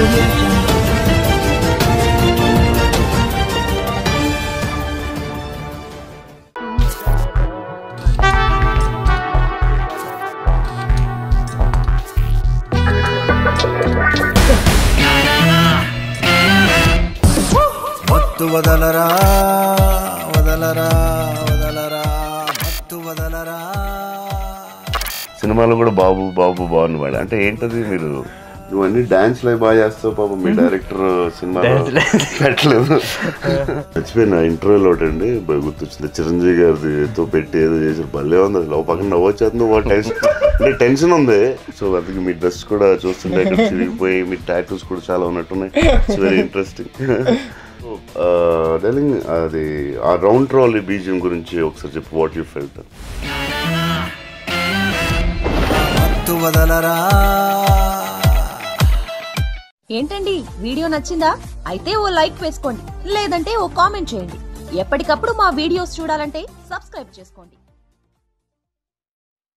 audio jungle. మత్తు వదలరా వదలరా వదలరా మత్తు వదలరా సినిమాలో కూడా బాబు బాబు బాగుంది మేడం అంటే ఏంటది మీరు నువ్వన్నీ డాన్స్ లైవ్ బాగా చేస్తావు పాపం మీ డైరెక్టర్ సినిమా పెట్టలేదు మర్చిపోయిన ఇంటర్వ్యూలో ఒకటి అండి బాగా గుర్తొచ్చింది చిరంజీవి గారితో పెట్టి ఏదో చేసారు భలే ఉంది అసలు ఒక పక్కన నవ్వొచ్చేస్తుంది ఒక టెన్షన్ అంటే టెన్షన్ ఉంది సో అందుకే మీ డ్రెస్ కూడా చూస్తుంటే ఇక్కడ చిరిగిపోయి మీ టాటూస్ కూడా చాలా ఉన్నట్టున్నాయి ఇట్స్ వెరీ ఇంట్రెస్టింగ్ డెలింగ్ అది ఆ రౌండ్ ట్రాలీ బీజియం గురించి ఒకసారి చెప్పు వాట్ యూ ఫెల్ట్ మత్తు వదలరా ఏంటండి వీడియో నచ్చిందా అయితే ఓ లైక్ వేసుకోండి లేదంటే ఓ కామెంట్ చేయండి ఎప్పటికప్పుడు మా వీడియోస్ చూడాలంటే సబ్స్క్రైబ్ చేసుకోండి